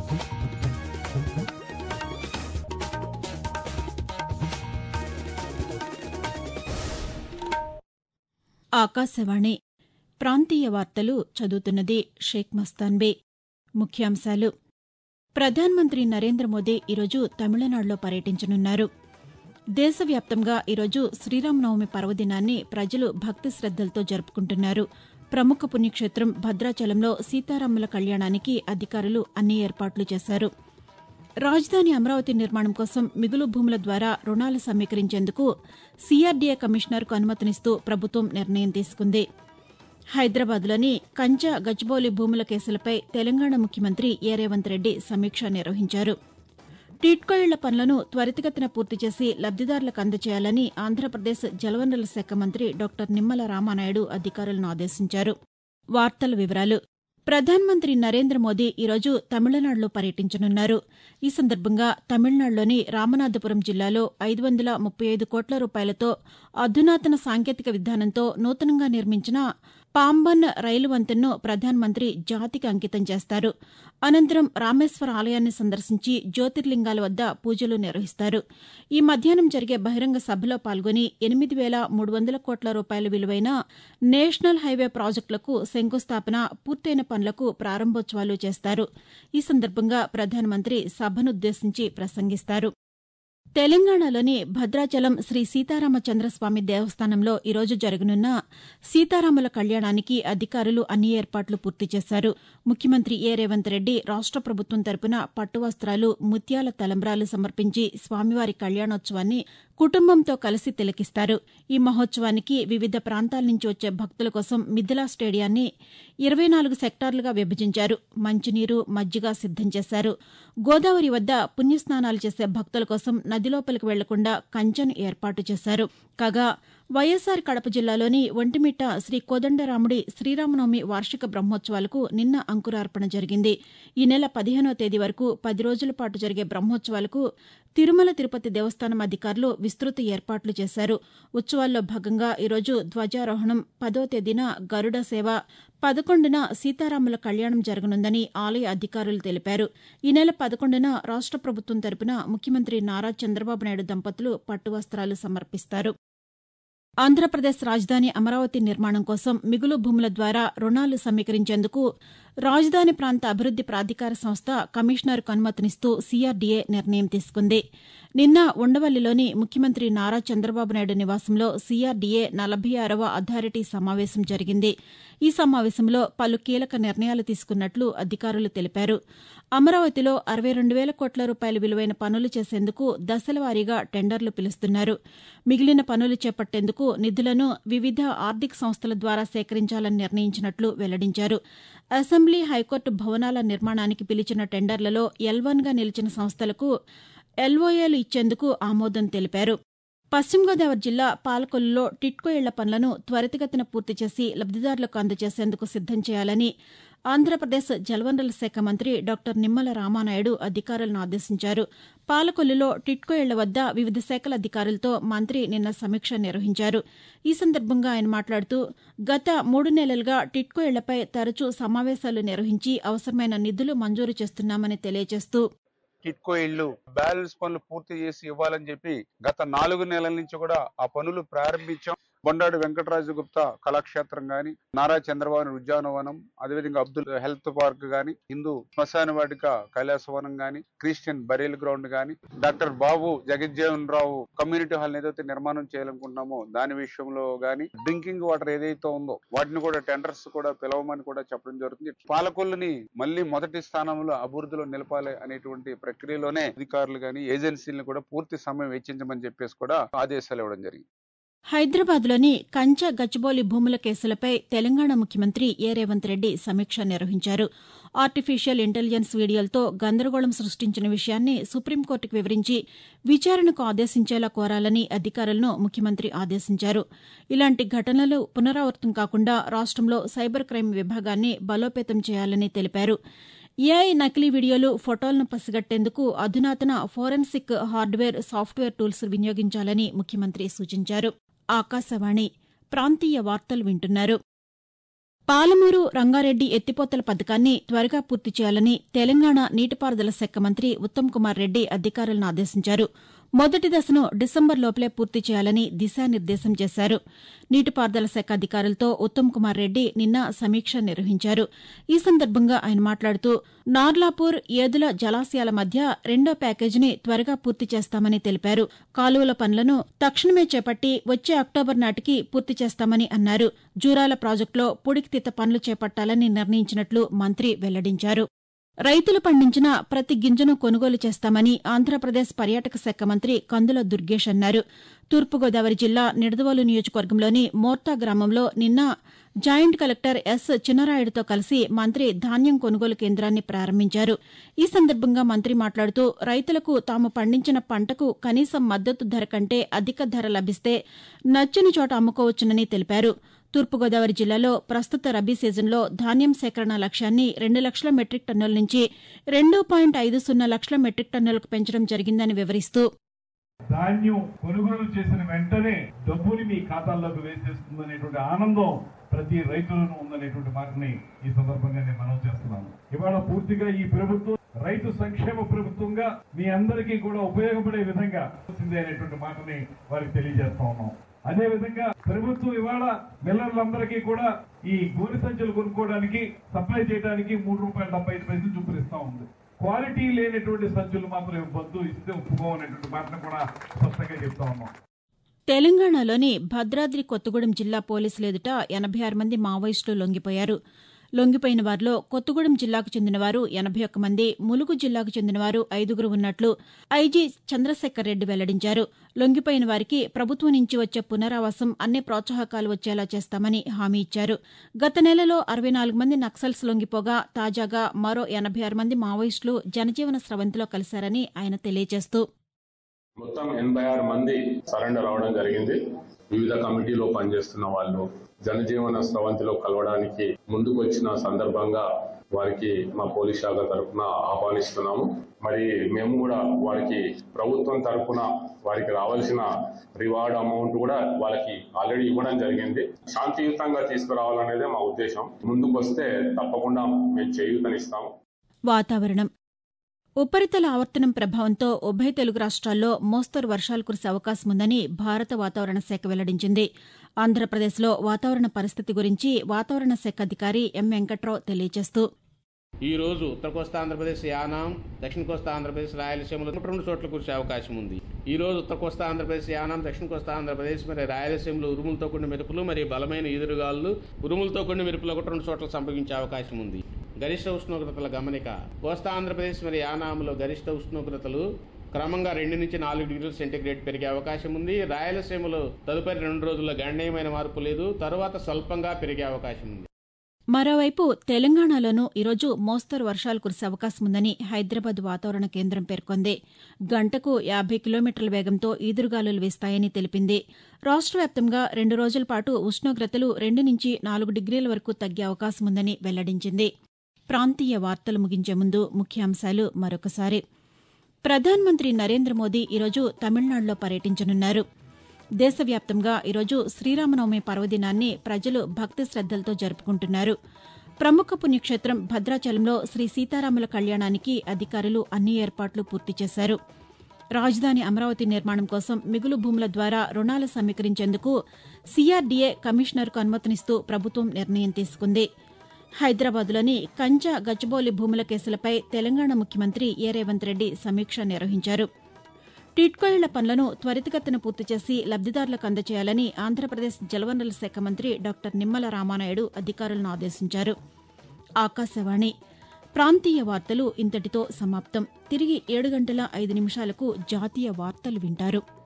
ఆకాశవాణి ప్రాంతీయ వార్తలు చదువుతున్నది షేక్ మస్తాన్బే ముఖ్యాంశాలు ప్రధానమంత్రి నరేంద్ర మోదీ ఈరోజు తమిళనాడులో పర్యటించనున్నారు దేశవ్యాప్తంగా ఈరోజు శ్రీరామనవమి పర్వదినాన్ని ప్రజలు భక్తి శ్రద్దలతో జరుపుకుంటున్నారు ప్రముఖ పుణ్యక్షేత్రం భద్రాచలంలో సీతారాముల కళ్యాణానికి అధికారులు అన్ని ఏర్పాట్లు చేశారు రాజధాని అమరావతి నిర్మాణం కోసం మిగులు భూముల ద్వారా రుణాలు సమీకరించేందుకు సీఆర్డీఏ కమిషనర్కు అనుమతినిస్తూ ప్రభుత్వం నిర్ణయం తీసుకుంది హైదరాబాద్లోని కంచా గచ్చిబౌలి భూముల కేసులపై తెలంగాణ ముఖ్యమంత్రి ఏ రేవంత్ రెడ్డి సమీక్ష నిర్వహించారు టిట్కో ఇళ్ల పనులను త్వరితగతిన పూర్తి చేసి లబ్దిదారులకు అందజేయాలని ఆంధ్రప్రదేశ్ జలవనరుల శాఖ మంత్రి డాక్టర్ నిమ్మల రామానాయుడు అధికారులను ఆదేశించారు వార్తల వివరాలు ప్రధానమంత్రి నరేంద్ర మోదీ ఈరోజు తమిళనాడులో పర్యటించనున్నారు ఈ సందర్భంగా తమిళనాడులోని రామనాథపురం జిల్లాలో ఐదు వందల ముప్పై ఐదు కోట్ల రూపాయలతో అధునాతన సాంకేతిక విధానంతో నూతనంగా నిర్మించిన పాంబన్ రైలు వంతెనను ప్రధానమంత్రి జాతికి అంకితం చేస్తారు అనంతరం రామేశ్వర ఆలయాన్ని సందర్శించి జ్యోతిర్లింగాల వద్ద పూజలు నిర్వహిస్తారు ఈ మధ్యాహ్నం జరిగే బహిరంగ సభలో పాల్గొని ఎనిమిది వేల మూడు వందల కోట్ల రూపాయల విలువైన నేషనల్ హైవే ప్రాజెక్టులకు శంకుస్థాపన పూర్తయిన పనులకు ప్రారంభోత్సవాలు చేస్తారు ఈ సందర్భంగా ప్రధానమంత్రి సభనుద్దేశించి ప్రసంగిస్తారు తెలంగాణలోని భద్రాచలం శ్రీ సీతారామచంద్రస్వామి దేవస్థానంలో ఈరోజు జరగనున్న సీతారాముల కళ్యాణానికి అధికారులు అన్ని ఏర్పాట్లు పూర్తి చేశారు ముఖ్యమంత్రి ఏ రేవంత్ రెడ్డి రాష్ట ప్రభుత్వం తరపున పట్టు వస్త్రాలు ముత్యాల తలంబ్రాలు సమర్పించి స్వామివారి కళ్యాణోత్సవాన్ని కుటుంబంతో కలిసి తిలకిస్తారు ఈ మహోత్సవానికి వివిధ ప్రాంతాల నుంచి వచ్చే భక్తుల కోసం మిథిలా స్టేడియాన్ని ఇరవై నాలుగు సెక్టార్లుగా విభజించారు మంచినీరు మజ్జిగ సిద్దం చేశారు గోదావరి వద్ద పుణ్యస్నానాలు చేసే భక్తుల కోసం నదిలోపలికి వెళ్లకుండా కంచెను ఏర్పాటు చేశారు కాగా వైఎస్సార్ కడప జిల్లాలోని ఒంటిమిట్ట శ్రీ కోదండరాముడి శ్రీరామనవమి వార్షిక బ్రహ్మోత్సవాలకు నిన్న అంకురార్పణ జరిగింది ఈ నెల పదిహేనో తేదీ వరకు పది రోజుల పాటు జరిగే బ్రహ్మోత్సవాలకు తిరుమల తిరుపతి దేవస్థానం అధికారులు విస్తృత ఏర్పాట్లు చేశారు ఉత్సవాల్లో భాగంగా ఈరోజు ధ్వజారోహణం పదో తేదీన గరుడ సేవ పదకొండున సీతారాముల కళ్యాణం జరగనుందని ఆలయ అధికారులు తెలిపారు ఈ నెల పదకొండున రాష్ట ప్రభుత్వం తరపున ముఖ్యమంత్రి నారా చంద్రబాబు నాయుడు దంపతులు పట్టు వస్త్రాలు సమర్పిస్తారు ఆంధ్రప్రదేశ్ రాజధాని అమరావతి నిర్మాణం కోసం మిగులు భూముల ద్వారా రుణాలు సమీకరించేందుకు రాజధాని ప్రాంత అభివృద్ది ప్రాధికార సంస్థ కమిషనర్కు అనుమతినిస్తూ సీఆర్డీఏ నిర్ణయం తీసుకుంది నిన్న ఉండవల్లిలోని ముఖ్యమంత్రి నారా చంద్రబాబు నాయుడు నివాసంలో సీఆర్డీఏ నలభై ఆరవ అథారిటీ సమావేశం జరిగింది ఈ సమావేశంలో పలు కీలక నిర్ణయాలు తీసుకున్నట్లు అధికారులు తెలిపారు అమరావతిలో అరవై రెండు వేల కోట్ల రూపాయల విలువైన పనులు చేసేందుకు దశలవారీగా టెండర్లు పిలుస్తున్నారు మిగిలిన పనులు చేపట్టేందుకు నిధులను వివిధ ఆర్థిక సంస్థల ద్వారా సేకరించాలని నిర్ణయించినట్లు వెల్లడించారు అసెంబ్లీ హైకోర్టు భవనాల నిర్మాణానికి పిలిచిన టెండర్లలో ఎల్వన్గా నిలిచిన సంస్థలకు ఎల్ఓఏలు ఇచ్చేందుకు ఆమోదం తెలిపారు పశ్చిమ గోదావరి జిల్లా పాలకొల్లులో టిట్కో ఇళ్ల పనులను త్వరితగతిన పూర్తి చేసి లబ్దిదారులకు అందజేసేందుకు సిద్దం చేయాలని ఆంధ్రప్రదేశ్ జలవనరుల శాఖ మంత్రి డాక్టర్ నిమ్మల రామానాయుడు అధికారులను ఆదేశించారు పాలకొల్లులో టిట్కో ఇళ్ల వద్ద వివిధ శాఖల అధికారులతో మంత్రి నిన్న సమీక్ష నిర్వహించారు ఈ సందర్భంగా ఆయన మాట్లాడుతూ గత మూడు నెలలుగా టిట్కో ఇళ్లపై తరచూ సమావేశాలు నిర్వహించి అవసరమైన నిధులు మంజూరు చేస్తున్నామని తెలియజేస్తూ టిట్కో ఇళ్లు బ్యాలెన్స్ పనులు పూర్తి చేసి ఇవ్వాలని చెప్పి గత నాలుగు నెలల నుంచి కూడా ఆ పనులు ప్రారంభించాం బొండాడు వెంకటరాజు గుప్తా కళాక్షేత్రం గాని నారా చంద్రబాబు ఉద్యానవనం అదేవిధంగా అబ్దుల్ హెల్త్ పార్క్ గాని హిందూ శ్మశాన వాటిక కైలాసవనం గాని క్రిస్టియన్ బరేల్ గ్రౌండ్ గాని doctor Babu Jagjivan Rao community hall ఏదైతే నిర్మాణం చేయాలనుకుంటున్నామో దాని విషయంలో గాని డ్రింకింగ్ వాటర్ ఏదైతే ఉందో వాటిని కూడా టెండర్స్ కూడా పిలవమని కూడా చెప్పడం జరుగుతుంది పాలకొల్లుని మళ్ళీ మొదటి స్థానంలో అభివృద్ధిలో నిలపాలి అనేటువంటి ప్రక్రియలోనే అధికారులు గాని ఏజెన్సీలను కూడా పూర్తి సమయం వెచ్చించమని చెప్పేసి కూడా ఆదేశాలు ఇవ్వడం జరిగింది హైదరాబాద్లోని కంచ గచ్చిబౌలి భూముల కేసులపై తెలంగాణ ముఖ్యమంత్రి ఏ రేవంత్ రెడ్డి సమీక్ష నిర్వహించారు ఆర్టిఫిషియల్ ఇంటెలిజెన్స్ వీడియోలతో గందరగోళం సృష్టించిన విషయాన్ని సుప్రీంకోర్టుకు వివరించి విచారణకు ఆదేశించేలా కోరాలని అధికారులను ముఖ్యమంత్రి ఆదేశించారు ఇలాంటి ఘటనలు పునరావృతం కాకుండా రాష్టంలో సైబర్ క్రైమ్ విభాగాన్ని బలోపేతం చేయాలని తెలిపారు ఏఐ నకిలీ వీడియోలు ఫోటోలను పసిగట్టేందుకు అధునాతన ఫోరెన్సిక్ హార్డ్వేర్ సాఫ్ట్వేర్ టూల్స్ వినియోగించాలని ముఖ్యమంత్రి సూచించారు ఆకాశవాణి ప్రాంతీయ వార్తలు వింటున్నారు పాలమూరు రంగారెడ్డి ఎత్తిపోతల పథకాన్ని త్వరగా పూర్తి చేయాలని తెలంగాణ నీటిపారుదల శాఖ మంత్రి ఉత్తమ్ కుమార్ రెడ్డి అధికారులను ఆదేశించారు మొదటి దశను డిసెంబర్ లోపలే పూర్తి చేయాలని దిశానిర్దేశం చేశారు నీటిపారుదల శాఖ అధికారులతో ఉత్తమ్ కుమార్ రెడ్డి నిన్న సమీక్ష నిర్వహించారు ఈ సందర్భంగా ఆయన మాట్లాడుతూ నార్లాపూర్ ఏదుల జలాశయాల మధ్య రెండో ప్యాకేజీని త్వరగా పూర్తి చేస్తామని తెలిపారు కాలువల పనులను తక్షణమే చేపట్టి వచ్చే అక్టోబర్ నాటికి పూర్తి చేస్తామని అన్నారు జూరాల ప్రాజెక్టులో పుడికితీత పనులు చేపట్టాలని నిర్ణయించినట్లు మంత్రి వెల్లడించారు రైతులు పండించిన ప్రతి గింజను కొనుగోలు చేస్తామని ఆంధ్రప్రదేశ్ పర్యాటక శాఖ మంత్రి కందుల దుర్గేష్ అన్నారు తూర్పుగోదావరి జిల్లా నిడదవోలు నియోజకవర్గంలోని మోర్తా గ్రామంలో నిన్న జాయింట్ కలెక్టర్ ఎస్ చిన్నరాయుడుతో కలిసి మంత్రి ధాన్యం కొనుగోలు కేంద్రాన్ని ప్రారంభించారు ఈ సందర్భంగా మంత్రి మాట్లాడుతూ రైతులకు తాము పండించిన పంటకు కనీసం మద్దతు ధర కంటే అధిక ధర లభిస్తే నచ్చని చోట అమ్ముకోవచ్చునని తెలిపారు తూర్పుగోదావరి జిల్లాలో ప్రస్తుత రబీ సీజన్లో ధాన్యం సేకరణ లక్ష్యాన్ని రెండు లక్షల మెట్రిక్ టన్నుల నుంచి రెండు పాయింట్ ఐదు సున్నా లక్షల మెట్రిక్ టన్నులకు పెంచడం జరిగిందని వివరిస్తూ ధాన్యం కొనుగోలు చేసిన వెంటనే డబ్బుని మీ ఖాతాల్లోకి వేసేస్తుంది అనేటువంటి ఆనందం ప్రతి రైతులను ఉందనేటువంటి మాటని ఈ సందర్భంగా నేను మనం చేస్తున్నాను ఇవాళ పూర్తిగా ఈ ప్రభుత్వం రైతు సంక్షేమ ప్రభుత్వంగా మీ అందరికీ కూడా ఉపయోగపడే విధంగా వచ్చింది అనేటువంటి మాటని వారికి తెలియజేస్తా ఉన్నాం అదే విధంగా ప్రభుత్వం ఇవాళ మిల్లర్లందరికీ కూడా ఈ గోనె సంచులు కొనుక్కోవడానికి సప్లై చేయడానికి మూడు రూపాయల డెబ్బై ఐదు పైసలు చొప్పున ఇస్తా ఉంది క్వాలిటీ లేనటువంటి సంచులు మాత్రం ఇవ్వద్దు ఇస్తే ఒప్పుకోమనేటువంటి మాటను కూడా స్పష్టంగా చెప్తా ఉన్నాం తెలంగాణలోని భద్రాద్రి కొత్తగూడెం జిల్లా పోలీసులు ఎదుట ఎనభై ఆరు మంది మావోయిస్టులు లొంగిపోయారు లొంగిపోయిన వారిలో కొత్తగూడెం జిల్లాకు చెందిన వారు ఎనభై ఒక్క మంది ములుగు జిల్లాకు చెందిన వారు ఐదుగురు ఉన్నట్లు ఐజీ చంద్రశేఖర్ రెడ్డి వెల్లడించారు లొంగిపోయిన వారికి ప్రభుత్వం నుంచి వచ్చే పునరావాసం అన్ని ప్రోత్సాహకాలు వచ్చేలా చేస్తామని హామీ ఇచ్చారు గత నెలలో అరవై నాలుగు మంది నక్సల్స్ లొంగిపోగా తాజాగా మరో ఎనభై ఆరు మంది మావోయిస్టులు జనజీవన స్రవంతిలో కలిశారని ఆయన తెలియజేస్తూ మొత్తం ఎనభై ఆరు మంది సరెండర్ అవడం జరిగింది వివిధ కమిటీలో పనిచేస్తున్న వాళ్ళు జనజీవన స్రవంతిలో కలవడానికి ముందుకు వచ్చిన సందర్భంగా వారికి మా పోలీస్ శాఖ తరఫున ఆహ్వానిస్తున్నాము మరి మేము కూడా వారికి ప్రభుత్వం తరఫున వారికి రావాల్సిన రివార్డ్ అమౌంట్ కూడా వాళ్ళకి ఆల్రెడీ ఇవ్వడం జరిగింది శాంతియుతంగా తీసుకురావాలనేదే మా ఉద్దేశం ముందుకు వస్తే తప్పకుండా మేము చేయూతనిస్తాము వాతావరణం ఉపరితల ఆవర్తనం ప్రభావంతో ఉభయ తెలుగు రాష్ట్రాల్లో మోస్తరు వర్షాలు కురిసే అవకాశం ఉందని భారత వాతావరణ శాఖ వెల్లడించింది ఆంధ్రప్రదేశ్లో వాతావరణ పరిస్థితి గురించి వాతావరణ శాఖ అధికారి ఎం వెంకట్రావు తెలియజేస్తూ ఈ రోజు ఉత్తర కోస్తా ఆంధ్రప్రదేశ్ యానాం దక్షిణ కోస్తా ఆంధ్రప్రదేశ్ రాయలసీమలో రెండు చోట్ల కురిసే అవకాశం ఉంది ఈ రోజు ఉత్తర కోస్తా ఆంధ్రప్రదేశ్ యానాం దక్షిణ కోస్తా ఆంధ్రప్రదేశ్ మరి రాయలసీమలో ఉరుములతో కూడిన మెరుపులు మరియు బలమైన ఈదురుగాలు ఉరుములతో కూడిన మెరుపులు ఒకటి రెండు చోట్ల సంభవించే అవకాశం ఉంది గరిష్ట ఉష్ణోగ్రతల గమనిక కోస్తా ఆంధ్రప్రదేశ్ మరి యానాంలో గరిష్ట ఉష్ణోగ్రతలు క్రమంగా రెండు నుంచి నాలుగు డిగ్రీల సెంటీగ్రేడ్ పెరిగే అవకాశం ఉంది రాయలసీమలో తదుపరి రెండు రోజుల్లో గణనీయమైన మార్పు లేదు తరువాత స్వల్పంగా పెరిగే అవకాశం ఉంది మరోవైపు తెలంగాణలోనూ ఈరోజు మోస్తరు వర్షాలు కురిసే అవకాశం ఉందని హైదరాబాద్ వాతావరణ కేంద్రం పేర్కొంది గంటకు యాభై కిలోమీటర్ల వేగంతో ఈదురుగాలులు వీస్తాయని తెలిపింది రాష్ట వ్యాప్తంగా రెండు రోజుల పాటు ఉష్ణోగ్రతలు రెండు నుంచి నాలుగు డిగ్రీల వరకు తగ్గే అవకాశం ఉందని వెల్లడించింది ప్రాంతీయ వార్తలు ముగించే ముందు ముఖ్యాంశాలు మరొకసారి ప్రధానమంత్రి నరేంద్ర మోదీ ఈరోజు తమిళనాడులో పర్యటించనున్నారు దేశవ్యాప్తంగా ఈరోజు శ్రీరామనవమి పర్వదినాన్ని ప్రజలు భక్తి శ్రద్దలతో జరుపుకుంటున్నారు ప్రముఖ పుణ్యక్షేత్రం భద్రాచలంలో శ్రీ సీతారాముల కళ్యాణానికి అధికారులు అన్ని ఏర్పాట్లు పూర్తి చేశారు రాజధాని అమరావతి నిర్మాణం కోసం మిగులు భూముల ద్వారా రుణాలు సమీకరించేందుకు సీఆర్డీఏ కమిషనర్కు అనుమతినిస్తూ ప్రభుత్వం నిర్ణయం తీసుకుంది హైదరాబాద్లోని కంచా గచ్చిబౌలి భూముల కేసులపై తెలంగాణ ముఖ్యమంత్రి ఏ రేవంత్ రెడ్డి సమీక్ష నిర్వహించారు టిట్కో ఇళ్ల పనులను త్వరితగతిన పూర్తి చేసి లబ్దిదారులకు అందజేయాలని ఆంధ్రప్రదేశ్ జలవనరుల శాఖ మంత్రి డాక్టర్ నిమ్మల రామానాయుడు అధికారులను ఆదేశించారు ఆకాశవాణి ప్రాంతీయ వార్తలు ఇంతటితో సమాప్తం తిరిగి ఏడు గంటల ఐదు నిమిషాలకు జాతీయ వార్తలు వింటారు